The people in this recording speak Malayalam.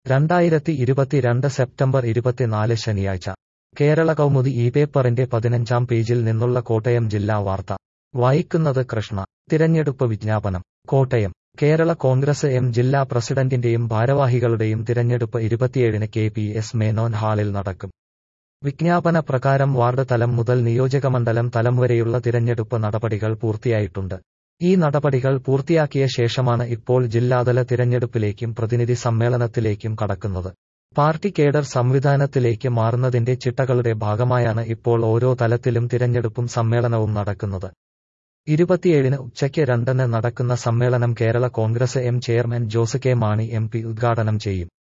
രണ്ടായിരത്തി ഇരുപത്തിരണ്ട് സെപ്റ്റംബർ ഇരുപത്തിനാല് ശനിയാഴ്ച കേരള കൗമുദി ഈ പേപ്പറിന്റെ പതിനഞ്ചാം പേജിൽ നിന്നുള്ള കോട്ടയം ജില്ലാ വാർത്ത വായിക്കുന്നത് കൃഷ്ണ തിരഞ്ഞെടുപ്പ് വിജ്ഞാപനം കോട്ടയം കേരള കോൺഗ്രസ് എം ജില്ലാ പ്രസിഡന്റിന്റെയും ഭാരവാഹികളുടെയും തിരഞ്ഞെടുപ്പ് ഇരുപത്തിയേഴിന് കെ പി എസ് മേനോൻ ഹാളിൽ നടക്കും വിജ്ഞാപന പ്രകാരം വാർഡ് തലം മുതൽ നിയോജകമണ്ഡലം തലം വരെയുള്ള തിരഞ്ഞെടുപ്പ് നടപടികൾ പൂർത്തിയായിട്ടുണ്ട് ഈ നടപടികൾ പൂർത്തിയാക്കിയ ശേഷമാണ് ഇപ്പോൾ ജില്ലാതല തിരഞ്ഞെടുപ്പിലേക്കും പ്രതിനിധി സമ്മേളനത്തിലേക്കും കടക്കുന്നത് പാർട്ടി കേഡർ സംവിധാനത്തിലേക്ക് മാറുന്നതിന്റെ ചിട്ടകളുടെ ഭാഗമായാണ് ഇപ്പോൾ ഓരോ തലത്തിലും തിരഞ്ഞെടുപ്പും സമ്മേളനവും നടക്കുന്നത് ഇരുപത്തിയേഴിന് ഉച്ചയ്ക്ക് രണ്ടിന് നടക്കുന്ന സമ്മേളനം Kerala Congress M chairman Jose K Mani M P ഉദ്ഘാടനം ചെയ്യും